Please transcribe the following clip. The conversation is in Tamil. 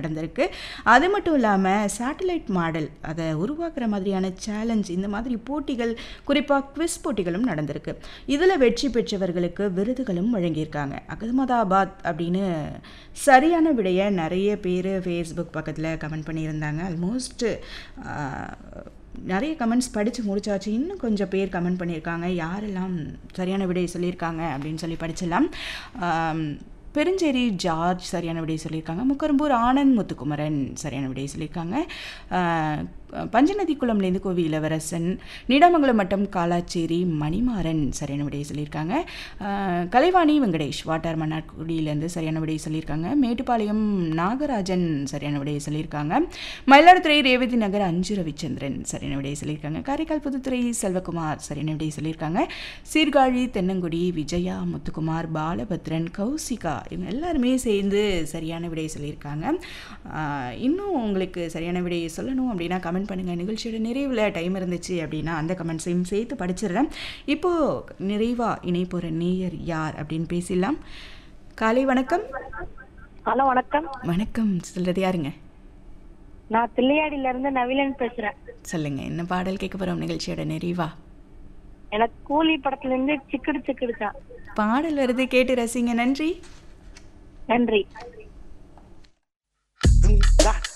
நடந்திருக்கு அது மட்டும் இல்லாமல் சேட்டலைட் மாடல் அதை உருவாக்குற மாதிரியான சேலஞ்ச் இந்த மாதிரி போட்டிகள் குறிப்பாக குவிஸ் போட்டிகளும் நடந்திருக்கு இதில் வெற்றி பெற்றவர்களுக்கு விருதுகளும் வழங்கியிருக்காங்க அகமதாபாத் அப்படின்னு சரியான விடைய நிறைய பேர் ஃபேஸ்புக் பக்கத்தில் கமெண்ட் பண்ணியிருந்தாங்க ஆல்மோஸ்ட் நிறைய கமெண்ட்ஸ் படித்து முடிச்சாச்சு இன்னும் கொஞ்சம் பேர் கமெண்ட் பண்ணியிருக்காங்க யாரெல்லாம் சரியான விடை சொல்லியிருக்காங்க அப்படின்னு சொல்லி படிச்சிடலாம் ஆம், பெருஞ்சேரி ஜார்ஜ் சரியான விடை சொல்லியிருக்காங்க முக்கரும்பூர் ஆனந்த் முத்துக்குமரன் சரியான விடை சொல்லியிருக்காங்க ஆஹ், பஞ்சநதி குளம்லேருந்து கோவி இளவரசன் நீடாமங்கலம் மட்டம் காலாச்சேரி மணிமாறன் சரியான விடையை சொல்லியிருக்காங்க ஆஹ், கலைவாணி வெங்கடேஷ் வாட்டார் மன்னார்குடியிலேருந்து சரியான விடையை சொல்லியிருக்காங்க மேட்டுப்பாளையம் நாகராஜன் சரியான விடையை சொல்லியிருக்காங்க மயிலாடுதுறை ரேவதி நகர் அஞ்சு ரவிச்சந்திரன் சரியான விடையை சொல்லியிருக்காங்க காரைக்கால் புதுத்துறை செல்வகுமார் சரியான விடையை சொல்லியிருக்காங்க சீர்காழி தென்னங்குடி விஜயா முத்துக்குமார் பாலபத்ரன் கௌசிகா இவங்க எல்லாருமே சேர்ந்து சரியான விடையை சொல்லியிருக்காங்க ஆஹ், இன்னும் உங்களுக்கு சரியான விடையை சொல்லணும் அப்படின்னா கமெண்ட் பண்ணுங்கள் நிகழ்ச்சியோட நிறைவில் டைம் இருந்துச்சு அப்படின்னா அந்த கமெண்ட்ஸையும் சேர்த்து படிச்சிடுறேன் இப்போது நிறைவாக இணைப்போகிற நேயர் யார் அப்படின்னு பேசிடலாம் காலை வணக்கம் ஹலோ வணக்கம் வணக்கம் சொல்கிறது யாருங்க நான் தில்லையாடியில இருந்து நவீலன் பேசுறேன் சொல்லுங்க என்ன பாடல் கேட்க போகிறோம் நிகழ்ச்சியோட நிறைவா எனக்கு கூலி படத்துல இருந்து சிக்குடு சிக்குடு தான் பாடல் வருது கேட்டு ரசிங்க நன்றி நன்றி Rock